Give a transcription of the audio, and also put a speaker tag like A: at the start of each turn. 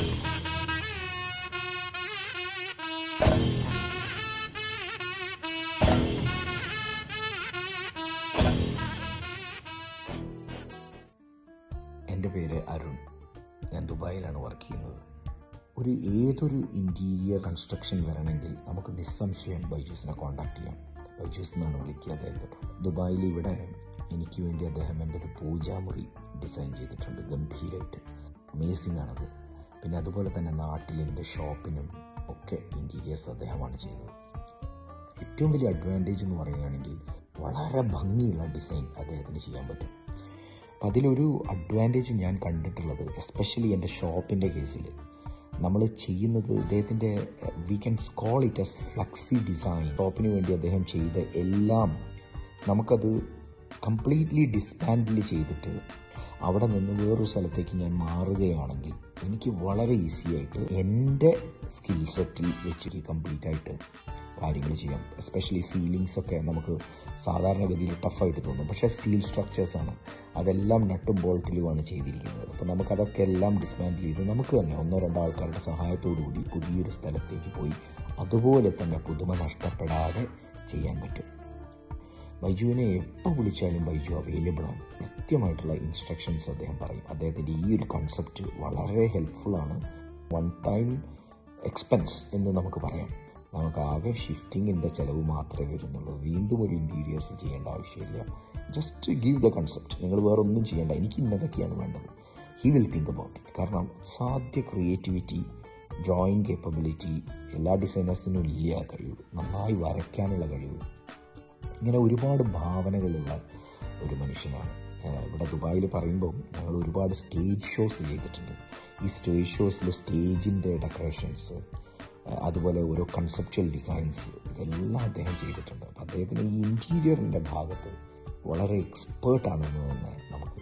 A: എൻ്റെ പേര് അരുൺ ഞാൻ ദുബായിലാണ് വർക്ക് ചെയ്യുന്നത് ഒരു ഏതൊരു ഇൻറ്റീരിയർ കൺസ്ട്രക്ഷൻ വരണമെങ്കിൽ നമുക്ക് നിസ്സംശയം ബൈജൂസിനെ കോൺടാക്ട് ചെയ്യാം ബൈജൂസ് എന്നാണ് വിളിക്കുക അദ്ദേഹത്തെ ദുബായിൽ ഇവിടെ എനിക്ക് വേണ്ടി അദ്ദേഹം എൻ്റെ ഒരു പൂജാമുറി ഡിസൈൻ ചെയ്തിട്ടുണ്ട് ഗംഭീരമായിട്ട് അമേസിംഗ് ആണത് പിന്നെ അതുപോലെ തന്നെ നാട്ടിൽ എൻ്റെ ഷോപ്പിനും ഒക്കെ ഇൻറ്റീരിയേഴ്സ് അദ്ദേഹമാണ് ചെയ്തത് ഏറ്റവും വലിയ അഡ്വാൻറ്റേജ് എന്ന് പറയുകയാണെങ്കിൽ വളരെ ഭംഗിയുള്ള ഡിസൈൻ അദ്ദേഹത്തിന് ചെയ്യാൻ പറ്റും അപ്പം അതിലൊരു അഡ്വാൻറ്റേജ് ഞാൻ കണ്ടിട്ടുള്ളത് എസ്പെഷ്യലി എൻ്റെ ഷോപ്പിൻ്റെ കേസിൽ നമ്മൾ ചെയ്യുന്നത് ഇദ്ദേഹത്തിൻ്റെ we can call it as flexi design ഷോപ്പിന് വേണ്ടി അദ്ദേഹം ചെയ്ത എല്ലാം നമുക്കത് കംപ്ലീറ്റ്ലി ഡിസ്പാൻഡിൽ ചെയ്തിട്ട് അവിടെ നിന്ന് വേറൊരു സ്ഥലത്തേക്ക് ഞാൻ മാറുകയാണെങ്കിൽ എനിക്ക് വളരെ ഈസി ആയിട്ട് എൻ്റെ സ്കിൽ സെറ്റിൽ വെച്ചിട്ട് കംപ്ലീറ്റ് ആയിട്ട് കാര്യങ്ങൾ ചെയ്യാം എസ്പെഷ്യലി സീലിങ്സ് ഒക്കെ നമുക്ക് സാധാരണഗതിയിൽ ടഫായിട്ട് തോന്നും പക്ഷേ സ്റ്റീൽ സ്ട്രക്ചേഴ്സ് ആണ് അതെല്ലാം നട്ടും ബോൾട്ടിലുമാണ് ചെയ്തിരിക്കുന്നത് അപ്പോൾ നമുക്കതൊക്കെ എല്ലാം ഡിസ്മാൻഡിൽ ചെയ്ത് നമുക്ക് തന്നെ ഒന്നോ രണ്ടോ ആൾക്കാരുടെ സഹായത്തോടു കൂടി പുതിയൊരു സ്ഥലത്തേക്ക് പോയി അതുപോലെ തന്നെ പുതുമ നഷ്ടപ്പെടാതെ ചെയ്യാൻ പറ്റും ബൈജുവിനെ എപ്പോൾ വിളിച്ചാലും ബൈജു അവൈലബിൾ ആണ് കൃത്യമായിട്ടുള്ള ഇൻസ്ട്രക്ഷൻസ് അദ്ദേഹം പറയും അദ്ദേഹത്തിൻ്റെ ഈ ഒരു കൺസെപ്റ്റ് വളരെ ഹെൽപ്ഫുൾ ആണ് വൺ ടൈം എക്സ്പെൻസ് എന്ന് നമുക്ക് പറയാം നമുക്ക് ആകെ ഷിഫ്റ്റിങ്ങിൻ്റെ ചിലവ് മാത്രമേ വരുന്നുള്ളൂ വീണ്ടും ഒരു ഇൻറ്റീരിയേഴ്സ് ചെയ്യേണ്ട ആവശ്യമില്ല ജസ്റ്റ് ഗീവ് ദ കൺസെപ്റ്റ് നിങ്ങൾ വേറെ ഒന്നും ചെയ്യേണ്ട എനിക്ക് ഇന്നതൊക്കെയാണ് വേണ്ടത് he will think about it കാരണം സാധ്യ ക്രിയേറ്റിവിറ്റി ഡ്രോയിങ് കേപ്പബിലിറ്റി എല്ലാ ഡിസൈനേഴ്സിനും ഇല്ല കഴിവ് നന്നായി വരയ്ക്കാനുള്ള കഴിവ് ഇങ്ങനെ ഒരുപാട് ഭാവനകളുള്ള ഒരു മനുഷ്യനാണ് ഏഹ് ഇവിടെ ദുബായിൽ പറയുമ്പോൾ ഞങ്ങൾ ഒരുപാട് സ്റ്റേജ് ഷോസ് ചെയ്തിട്ടുണ്ട് ഈ സ്റ്റേജ് ഷോസിൽ സ്റ്റേജിൻ്റെ ഡെക്കറേഷൻസ് അതുപോലെ ഓരോ കൺസെപ്ച്വൽ ഡിസൈൻസ് ഇതെല്ലാം അദ്ദേഹം ചെയ്തിട്ടുണ്ട് അപ്പം അദ്ദേഹത്തിന് ഈ ഇൻറ്റീരിയറിൻ്റെ ഭാഗത്ത് വളരെ എക്സ്പേർട്ടാണെന്ന് തന്നെ നമുക്ക്